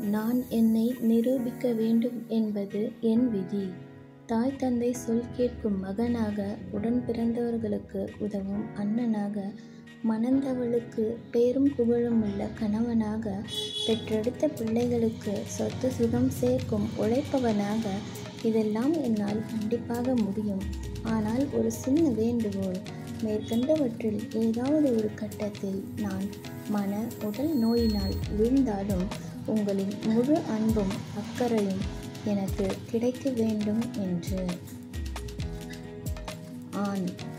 நான் என்னை நிரூபிக்க வேண்டும் என்பது என் விதி. தாய் தந்தை சொல் கேட்கும் மகனாக உடன் பிறந்தவர்களுக்கு உதவும் அண்ணனாக மணந்தவளுக்கு பேரும் புகழுமுள்ள கணவனாக பெற்றெடுத்த பிள்ளைகளுக்கு சொத்து சுகம் சேர்க்கும் உழைப்பவனாக இதெல்லாம் என்னால் கண்டிப்பாக முடியும். ஆனால் ஒரு சின்ன வேண்டுகோள். மேற்கண்டவற்றில் ஏதாவது ஒரு கட்டத்தில் நான் மன உடல் நோயினால் வீழ்ந்தாலும் உங்களின் முழு அன்பும் அக்கறையும் எனக்கு கிடைக்க வேண்டும் என்று. ஆண்